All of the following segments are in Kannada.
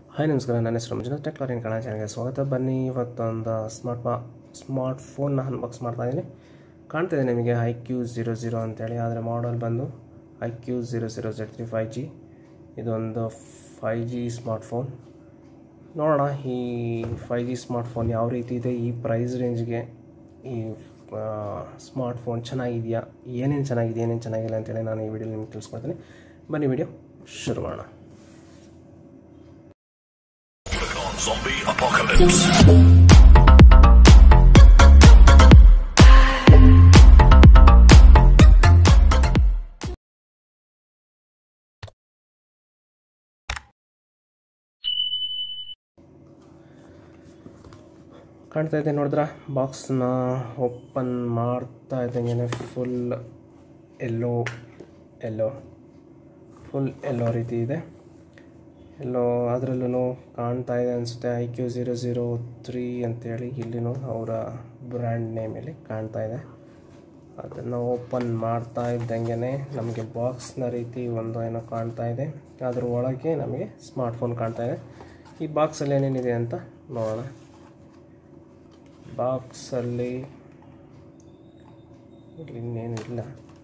ಹಾಯ್ ನಮಸ್ಕಾರ ನನ್ನ ಹೆಸರು ಮಂಜುನಾಥ್ ಟೆಕ್ಲಾರಿನ್ ಕನ್ನಡ ಚಾನಲ್ಗೆ ಸ್ವಾಗತ ಬನ್ನಿ ಇವತ್ತೊಂದು ಸ್ಮಾರ್ಟ್ ಮಾ ಸ್ಮಾರ್ಟ್ ಫೋನ್ನ ಅನ್ಬಾಕ್ಸ್ ಮಾಡ್ತಾಯಿದ್ದೀನಿ ಕಾಣ್ತಿದೆ ನಿಮಗೆ ಐ ಕ್ಯೂ ಝೀರೋ ಝೀರೋ ಅಂತೇಳಿ ಆದರೆ ಮಾಡಲ್ ಬಂದು I Q zero zero Z three five G ಇದೊಂದು ಫೈ ಜಿ ಸ್ಮಾರ್ಟ್ ಫೋನ್ ನೋಡೋಣ ಈ ಫೈ ಜಿ ಸ್ಮಾರ್ಟ್ ಫೋನ್ ಯಾವ ರೀತಿ ಇದೆ ಈ ಪ್ರೈಸ್ ರೇಂಜ್ಗೆ ಈ ಸ್ಮಾರ್ಟ್ ಫೋನ್ ಚೆನ್ನಾಗಿದೆಯಾ ಏನೇನು ಚೆನ್ನಾಗಿದೆ ಏನೇನು ಚೆನ್ನಾಗಿಲ್ಲ ಅಂತೇಳಿ ನಾನು ಈ ವಿಡಿಯೋ ನಿಮ್ಗೆ ತಿಳಿಸ್ಕೊಡ್ತೀನಿ ಬನ್ನಿ ವಿಡಿಯೋ ಶುರು ಮಾಡೋಣ Zombie apocalypse. ಕಾಣ್ತಾ ಇದೆ ನೋಡಿದ್ರ ಬಾಕ್ಸ್ನ ಓಪನ್ ಮಾಡ್ತಾ ಇದ್ದಂಗೆ ಫುಲ್ ಎಲ್ಲೋ ಎಲ್ಲೋ ಫುಲ್ ಎಲ್ಲೋ ರೀತಿ ಇದೆ ಎಲ್ಲೋ ಅದರಲ್ಲೂ ಕಾಣ್ತಾ ಇದೆ ಅನಿಸುತ್ತೆ I Q zero zero three ಅಂತೇಳಿ ಇಲ್ಲಿನೂ ಅವರ ಬ್ರ್ಯಾಂಡ್ ನೇಮಲ್ಲಿ ಕಾಣ್ತಾ ಇದೆ ಅದನ್ನು ಓಪನ್ ಮಾಡ್ತಾ ಇದ್ದಂಗೆ ನಮಗೆ ಬಾಕ್ಸ್ನ ರೀತಿ ಒಂದು ಏನೋ ಕಾಣ್ತಾ ಇದೆ ಅದ್ರ ಒಳಗೆ ನಮಗೆ ಸ್ಮಾರ್ಟ್ಫೋನ್ ಕಾಣ್ತಾ ಇದೆ ಈ ಬಾಕ್ಸಲ್ಲಿ ಏನೇನಿದೆ ಅಂತ ನೋಡೋಣ ಬಾಕ್ಸಲ್ಲಿ ಇಲ್ಲಿ ಇನ್ನೇನಿಲ್ಲ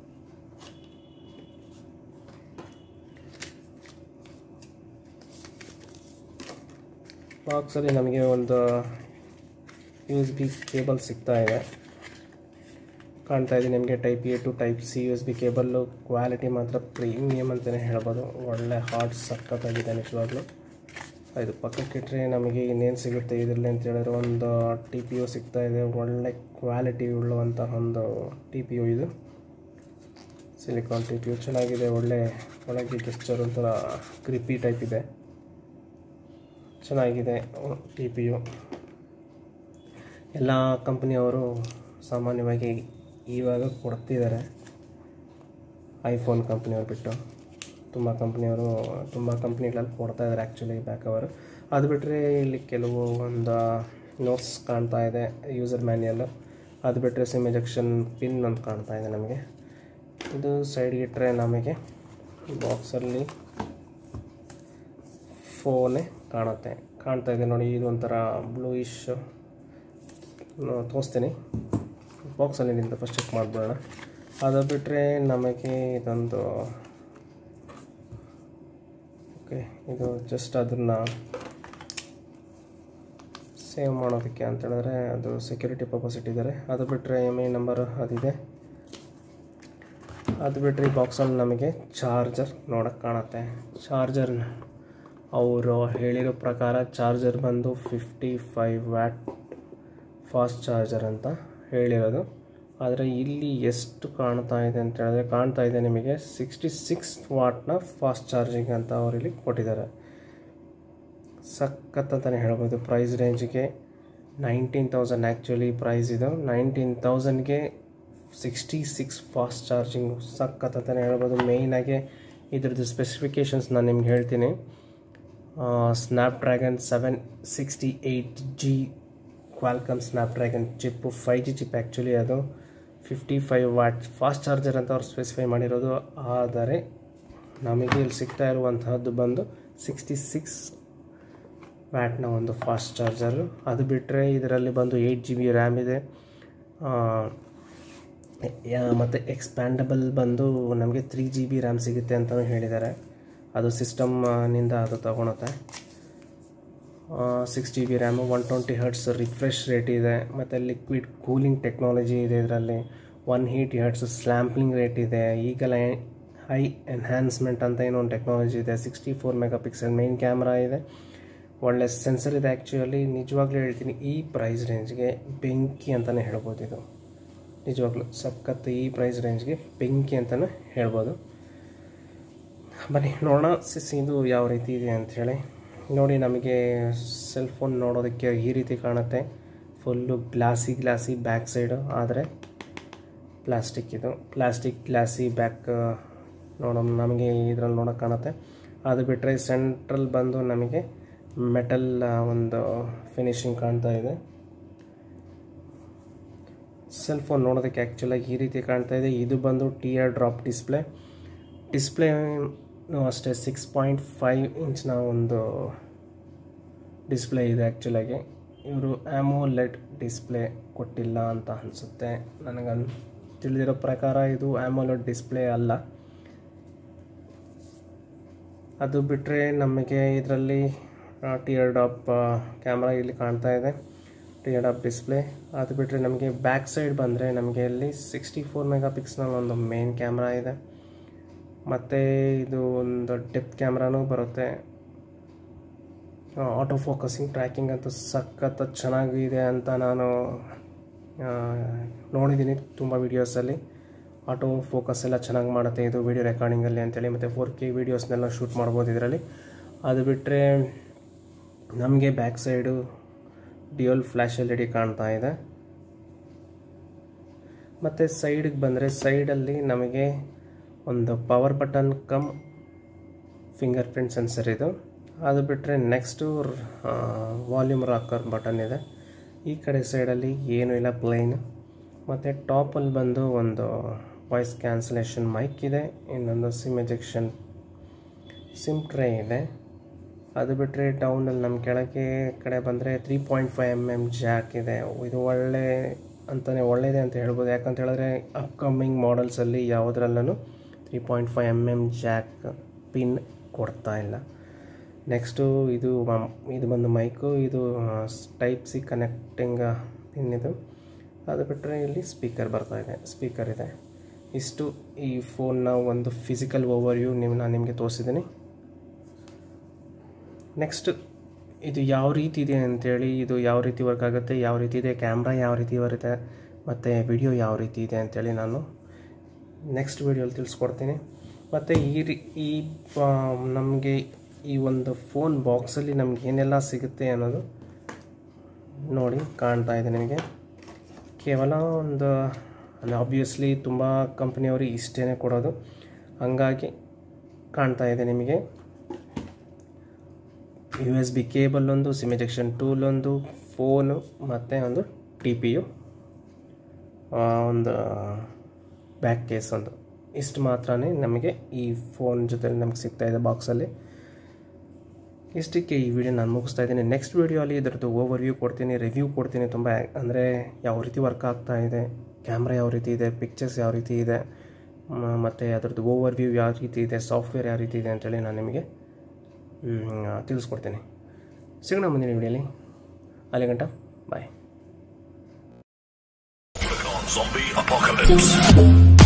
ಬಾಕ್ಸಲ್ಲಿ ನಮಗೆ ಒಂದು ಯು ಎಸ್ ಬಿ ಕೇಬಲ್ ಸಿಗ್ತಾ ಇದೆ ಕಾಣ್ತಾ ಇದೆ ನಿಮಗೆ type A to type C U S B cable quality ಮಾತ್ರ ಪ್ರೀಮಿಯಮ್ ಅಂತಲೇ ಹೇಳ್ಬೋದು ಒಳ್ಳೆ ಹಾರ್ಟ್ ಸಖತ್ತಾಗಿದೆ ನಿಜವಾಗ್ಲೂ ಇದು ಪಕ್ಕಕ್ಕಿಟ್ಟರೆ ನಮಗೆ ಇನ್ನೇನು ಸಿಗುತ್ತೆ ಇದರಲ್ಲಿ ಅಂತ ಹೇಳಿದ್ರೆ ಒಂದು ಟಿ ಪಿ ಯು ಸಿಗ್ತಾ ಇದೆ ಒಳ್ಳೆ ಕ್ವಾಲಿಟಿ ಉಳ್ಳುವಂತಹ ಒಂದು ಟಿ ಪಿ ಯು ಇದು ಸಿಲಿಕಾನ್ ಟಿ ಪಿ ಯು ಚೆನ್ನಾಗಿದೆ ಒಳ್ಳೆ ಒಳಗೆ ಗೆಸ್ಚರ್ ಒಂಥರ ಕ್ರಿಪಿ ಟೈಪ್ ಇದೆ ಚೆನ್ನಾಗಿದೆ ಟಿ ಪಿ ಯು ಎಲ್ಲ ಕಂಪ್ನಿಯವರು ಸಾಮಾನ್ಯವಾಗಿ ಇವಾಗ ಕೊಡ್ತಿದ್ದಾರೆ ಐಫೋನ್ ಕಂಪ್ನಿಯವ್ರು ಬಿಟ್ಟು ತುಂಬ ಕಂಪ್ನಿಯವರು ತುಂಬ ಕಂಪ್ನಿಗಳಲ್ಲಿ ಕೊಡ್ತಾ ಇದ್ದಾರೆ ಆ್ಯಕ್ಚುಲಿ ಬ್ಯಾಕ್ ಅವರು ಅದು ಬಿಟ್ಟರೆ ಇಲ್ಲಿ ಕೆಲವು ಒಂದು ನೋಟ್ಸ್ ಕಾಣ್ತಾ ಇದೆ ಯೂಸರ್ ಮ್ಯಾನ್ಯಲ್ ಅದು ಬಿಟ್ಟರೆ ಸಿಮ್ ಎಜೆಕ್ಷನ್ ಪಿನ್ ಅಂತ ಕಾಣ್ತಾ ಇದೆ ನಮಗೆ ಇದು ಸೈಡ್ಗೆ ಇಟ್ಟರೆ ನಮಗೆ ಬಾಕ್ಸಲ್ಲಿ ಫೋನೇ ಕಾಣುತ್ತೆ ಕಾಣ್ತಾ ಇದೆ ನೋಡಿ ಇದು ಒಂಥರ ಬ್ಲೂಯಿಶ್ ತೋರಿಸ್ತೀನಿ ಬಾಕ್ಸಲ್ಲಿ ನಿಂತು ಫಸ್ಟ್ ಚೆಕ್ ಮಾಡಿಬಿಡೋಣ ಅದು ಬಿಟ್ಟರೆ ನಮಗೆ ಇದೊಂದು ಓಕೆ ಇದು ಜಸ್ಟ್ ಅದನ್ನು ಸೇವ್ ಮಾಡೋದಕ್ಕೆ ಅಂತ ಹೇಳಿದ್ರೆ ಅದು ಸೆಕ್ಯೂರಿಟಿ ಪರ್ಪಸ್ ಇಟ್ಟಿದ್ದಾರೆ ಅದು ಬಿಟ್ಟರೆ ಎಮ್ ಐ ನಂಬರ್ ಅದಿದೆ ಅದು ಬಿಟ್ಟರೆ ಈ ಬಾಕ್ಸಲ್ಲಿ ನಮಗೆ ಚಾರ್ಜರ್ ನೋಡೋಕ್ಕೆ ಕಾಣುತ್ತೆ ಚಾರ್ಜರ್ ಅವರು ಹೇಳಿರೋ ಪ್ರಕಾರ ಚಾರ್ಜರ್ ಬಂದು fifty five watt fast charger ಅಂತ ಹೇಳಿರೋದು ಆದರೆ ಇಲ್ಲಿ ಎಷ್ಟು ಕಾಣ್ತಾ ಇದೆ ಅಂತ ಹೇಳಿದ್ರೆ ಕಾಣ್ತಾ ಇದೆ ನಿಮಗೆ ಸಿಕ್ಸ್ಟಿ ಸಿಕ್ಸ್ ವಾಟ್ನ ಫಾಸ್ಟ್ ಚಾರ್ಜಿಂಗ್ ಅಂತ ಅವರಿಲ್ಲಿ ಕೊಟ್ಟಿದ್ದಾರೆ ಸಖತ್ ಅಂತಲೇ ಹೇಳ್ಬೋದು ಪ್ರೈಸ್ ರೇಂಜಿಗೆ ನೈನ್ಟೀನ್ ತೌಸಂಡ್ ಆ್ಯಕ್ಚುಲಿ ಪ್ರೈಸ್ ಇದು ನೈನ್ಟೀನ್ ತೌಸಂಡ್ಗೆ ಸಿಕ್ಸ್ಟಿ ಸಿಕ್ಸ್ ಫಾಸ್ಟ್ ಚಾರ್ಜಿಂಗ್ ಸಖತ್ ಅಂತಲೇ ಹೇಳ್ಬೋದು ಮೇಯ್ನಾಗಿ ಇದ್ರದ್ದು ಸ್ಪೆಸಿಫಿಕೇಷನ್ಸ್ ನಾನು ನಿಮ್ಗೆ ಹೇಳ್ತೀನಿ Snapdragon seven sixty eight G Qualcomm Snapdragon chip five G chip actually ಅದು fifty five watt fast charger ಅಂತ ಅವ್ರು ಸ್ಪೆಸಿಫೈ ಮಾಡಿರೋದು ಆದರೆ ನಮಗೆ ಇಲ್ಲಿ ಸಿಗ್ತಾ ಇರುವಂತಹದ್ದು ಬಂದು ಸಿಕ್ಸ್ಟಿ ಸಿಕ್ಸ್ ವ್ಯಾಟ್ನ ಒಂದು ಫಾಸ್ಟ್ ಚಾರ್ಜರು ಅದು ಬಿಟ್ಟರೆ ಇದರಲ್ಲಿ ಬಂದು ಏಯ್ಟ್ ಜಿ ಬಿ ರ್ಯಾಮ್ ಇದೆ ಮತ್ತು ಎಕ್ಸ್ಪ್ಯಾಂಡಬಲ್ ಬಂದು ನಮಗೆ ತ್ರೀ ಜಿ ಬಿ ರ್ಯಾಮ್ ಸಿಗುತ್ತೆ ಅಂತಲೂ ಹೇಳಿದ್ದಾರೆ ಅದು ಸಿಸ್ಟಮ್ನಿಂದ ಅದು ತಗೊಳುತ್ತೆ six G B RAM one twenty hertz refresh rate ಇದೆ ಮತ್ತು ಲಿಕ್ವಿಡ್ ಕೂಲಿಂಗ್ ಟೆಕ್ನಾಲಜಿ ಇದೆ ಇದರಲ್ಲಿ one eighty hertz sampling rate ಇದೆ ಈಗಲೇ ಹೈ ಎನ್ಹ್ಯಾನ್ಸ್ಮೆಂಟ್ ಅಂತ ಏನೋ ಒಂದು ಟೆಕ್ನಾಲಜಿ ಇದೆ sixty four megapixel main camera ಇದೆ ಒಳ್ಳೆ ಸೆನ್ಸರ್ ಇದೆ ಆ್ಯಕ್ಚುಲಿ ನಿಜವಾಗ್ಲೂ ಹೇಳ್ತೀನಿ ಈ ಪ್ರೈಸ್ ರೇಂಜ್ಗೆ ಬೆಂಕಿ ಅಂತಲೇ ಹೇಳ್ಬೋದು ಇದು ನಿಜವಾಗ್ಲೂ ಸಖತ್ ಈ ಪ್ರೈಸ್ ರೇಂಜ್ಗೆ ಬೆಂಕಿ ಅಂತಲೇ ಹೇಳ್ಬೋದು ಬನ್ನಿ ನೋಡೋಣ ಸಿಸ್ ಇದು ಯಾವ ರೀತಿ ಇದೆ ಅಂಥೇಳಿ ನೋಡಿ ನಮಗೆ ಸೆಲ್ ಫೋನ್ ನೋಡೋದಕ್ಕೆ ಈ ರೀತಿ ಕಾಣುತ್ತೆ full glossy glossy back side ಆದರೆ ಪ್ಲಾಸ್ಟಿಕ್ ಇದು ಪ್ಲಾಸ್ಟಿಕ್ ಗ್ಲಾಸಿ ಬ್ಯಾಕ್ ನೋಡೋ ನಮಗೆ ಇದರಲ್ಲಿ ನೋಡೋಕೆ ಕಾಣುತ್ತೆ ಅದು ಬಿಟ್ಟರೆ ಸೆಂಟ್ರಲ್ ಬಂದು ನಮಗೆ ಮೆಟಲ್ ಒಂದು ಫಿನಿಶಿಂಗ್ ಕಾಣ್ತಾ ಇದೆ ಸೆಲ್ ಫೋನ್ ನೋಡೋದಕ್ಕೆ ಆ್ಯಕ್ಚುಲಾಗಿ ಈ ರೀತಿ ಕಾಣ್ತಾ ಇದೆ ಇದು ಬಂದು ಟಿಯರ್ ಡ್ರಾಪ್ ಡಿಸ್ಪ್ಲೇ ಡಿಸ್ಪ್ಲೇ ಅಷ್ಟೇ ಸಿಕ್ಸ್ ಪಾಯಿಂಟ್ ಫೈವ್ ಇಂಚ್ನ ಒಂದು ಡಿಸ್ಪ್ಲೇ ಇದೆ ಆ್ಯಕ್ಚುಲಾಗಿ ಇವರು ಆ್ಯಮೋಲೆಡ್ ಡಿಸ್ಪ್ಲೇ ಕೊಟ್ಟಿಲ್ಲ ಅಂತ ಅನಿಸುತ್ತೆ ನನಗೆ ತಿಳಿದಿರೋ ಪ್ರಕಾರ ಇದು ಆ್ಯಮೋಲೆಡ್ ಡಿಸ್ಪ್ಲೇ ಅಲ್ಲ ಅದು ಬಿಟ್ಟರೆ ನಮಗೆ ಇದರಲ್ಲಿ ಟಿಯರ್ ಡಾಪ್ ಕ್ಯಾಮ್ರಾ ಇಲ್ಲಿ ಕಾಣ್ತಾ ಇದೆ ಟಿಯರ್ ಡಾಪ್ ಡಿಸ್ಪ್ಲೇ ಅದು ಬಿಟ್ಟರೆ ನಮಗೆ ಬ್ಯಾಕ್ ಸೈಡ್ ಬಂದರೆ ನಮಗೆ ಇಲ್ಲಿ ಸಿಕ್ಸ್ಟಿ ಫೋರ್ ಮೆಗಾ ಪಿಕ್ಸ್ನಲ್ ಒಂದು ಮೇನ್ ಕ್ಯಾಮ್ರಾ ಇದೆ ಮತ್ತು ಇದು ಒಂದು ಡೆಪ್ ಕ್ಯಾಮ್ರಾನೂ ಬರುತ್ತೆ ಆಟೋ ಫೋಕಸಿಂಗ್ ಟ್ರ್ಯಾಕಿಂಗ್ ಅಂತೂ ಸಖತ್ ಚೆನ್ನಾಗಿದೆ ಅಂತ ನಾನು ಆ, ನೋಡಿದ್ದೀನಿ ತುಂಬ ವೀಡಿಯೋಸಲ್ಲಿ ಆಟೋ ಫೋಕಸ್ ಎಲ್ಲ ಚೆನ್ನಾಗಿ ಮಾಡುತ್ತೆ ಇದು ವೀಡಿಯೋ ರೆಕಾರ್ಡಿಂಗಲ್ಲಿ ಅಂತೇಳಿ ಮತ್ತು ಫೋರ್ ಕೆ ವೀಡಿಯೋಸ್ನೆಲ್ಲ ಶೂಟ್ ಮಾಡ್ಬೋದು ಇದರಲ್ಲಿ ಅದು ಬಿಟ್ಟರೆ ನಮಗೆ back side dual flash L E D ಕಾಣ್ತಾ ಇದೆ ಮತ್ತು ಸೈಡಿಗೆ ಬಂದರೆ ಸೈಡಲ್ಲಿ ನಮಗೆ ಒಂದು power button cum fingerprint sensor ಇದು ಅದು ಬಿಟ್ಟರೆ ನೆಕ್ಸ್ಟು ವಾಲ್ಯೂಮ್ ರಾಕರ್ ಬಟನ್ ಇದೆ ಈ ಕಡೆ ಸೈಡಲ್ಲಿ ಏನೂ ಇಲ್ಲ ಪ್ಲೈನ್ ಮತ್ತು ಟಾಪಲ್ಲಿ ಬಂದು ಒಂದು ವಾಯ್ಸ್ ಕ್ಯಾನ್ಸಲೇಷನ್ ಮೈಕ್ ಇದೆ ಇನ್ನೊಂದು ಸಿಮ್ ಎಜೆಕ್ಷನ್ ಸಿಮ್ ಟ್ರೇ ಇದೆ ಅದು ಬಿಟ್ಟರೆ ಡೌನಲ್ಲಿ ನಮ್ಮ ಕೆಳಗೆ ಕಡೆ ಬಂದರೆ three point five M M jack ಇದೆ ಇದು ಒಳ್ಳೆ ಅಂತಲೇ ಒಳ್ಳೆಯದೇ ಅಂತ ಹೇಳ್ಬೋದು ಯಾಕಂತ ಹೇಳಿದ್ರೆ ಅಪ್ಕಮಿಂಗ್ ಮಾಡಲ್ಸಲ್ಲಿ ಯಾವುದ್ರಲ್ಲೂ three point five M M jack pin ಕೊಡ್ತಾ ಇಲ್ಲ ನೆಕ್ಸ್ಟು ಇದು ಮ- ಇದು ಬಂದು ಮೈಕು ಇದು ಟೈಪ್ ಸಿ ಕನೆಕ್ಟಿಂಗ್ ಪಿನ್ ಇದು ಅದು ಬಿಟ್ಟರೆ ಇಲ್ಲಿ ಸ್ಪೀಕರ್ ಬರ್ತಾ ಇದೆ ಸ್ಪೀಕರ್ ಇದೆ ಇಷ್ಟು ಈ ಫೋನ್ನ ಒಂದು ಫಿಸಿಕಲ್ ಓವರ್ವ್ಯೂ ನೀವು ನಾನು ನಿಮಗೆ ತೋರಿಸಿದ್ದೀನಿ ನೆಕ್ಸ್ಟ್ ಇದು ಯಾವ ರೀತಿ ಇದೆ ಅಂತೇಳಿ ಇದು ಯಾವ ರೀತಿ ವರ್ಕ್ ಆಗುತ್ತೆ ಯಾವ ರೀತಿ ಇದೆ ಕ್ಯಾಮ್ರಾ ಯಾವ ರೀತಿ ಬರುತ್ತೆ ಮತ್ತು ವಿಡಿಯೋ ಯಾವ ರೀತಿ ಇದೆ ಅಂತೇಳಿ ನಾನು ನೆಕ್ಸ್ಟ್ ವೀಡಿಯೋಲಿ ತಿಳಿಸ್ಕೊಡ್ತೀನಿ ಮತ್ತು ಈ ರೀ ಈ ನಮಗೆ ಈ ಒಂದು ಫೋನ್ ಬಾಕ್ಸಲ್ಲಿ ನಮ್ಗೆ ಏನೆಲ್ಲ ಸಿಗುತ್ತೆ ಅನ್ನೋದು ನೋಡಿ ಕಾಣ್ತಾ ಇದೆ ನಿಮಗೆ ಕೇವಲ ಒಂದು ಆಬ್ವಿಯಸ್ಲಿ ತುಂಬ ಕಂಪ್ನಿಯವರು ಇಷ್ಟೇ ಕೊಡೋದು ಹಂಗಾಗಿ ಕಾಣ್ತಾ ಇದೆ ನಿಮಗೆ ಯು ಎಸ್ ಬಿ ಕೇಬಲ್ ಒಂದು ಸಿಮ್ ಎಜೆಕ್ಷನ್ ಟೂಲ್ ಒಂದು ಫೋನು ಮತ್ತು ಒಂದು ಟಿ ಪಿ ಯು ಒಂದು ಬ್ಯಾಕ್ ಕೇಸ್ ಒಂದು ಇಷ್ಟು ಮಾತ್ರನೇ ನಮಗೆ ಈ ಫೋನ್ ಜೊತೆ ನಮಗೆ ಸಿಗ್ತಾ ಇದೆ ಬಾಕ್ಸಲ್ಲಿ ಇಷ್ಟಕ್ಕೆ ಈ ವಿಡಿಯೋ ನಾನು ಮುಗಿಸ್ತಾ ಇದ್ದೀನಿ ನೆಕ್ಸ್ಟ್ ವೀಡಿಯೋಲಿ ಇದರದ್ದು ಓವರ್ ವ್ಯೂ ಕೊಡ್ತೀನಿ ರಿವ್ಯೂ ಕೊಡ್ತೀನಿ ತುಂಬ ಅಂದರೆ ಯಾವ ರೀತಿ ವರ್ಕ್ ಆಗ್ತಾ ಇದೆ ಕ್ಯಾಮ್ರಾ ಯಾವ ರೀತಿ ಇದೆ ಪಿಕ್ಚರ್ಸ್ ಯಾವ ರೀತಿ ಇದೆ ಮ- ಮತ್ತು ಅದರದ್ದು ಓವರ್ ವ್ಯೂ ಯಾವ ರೀತಿ ಇದೆ ಸಾಫ್ಟ್ವೇರ್ ಯಾವ ರೀತಿ ಇದೆ ಅಂತೇಳಿ ನಾನು ನಿಮಗೆ ಮ್, ತಿಳಿಸ್ಕೊಡ್ತೀನಿ ಸಿಗೋಣ ಮುಂದಿನ ವಿಡಿಯೋಲಿ ಅಲ್ಲಿ ಗಂಟ ಬಾಯ್ Zombie Apocalypse.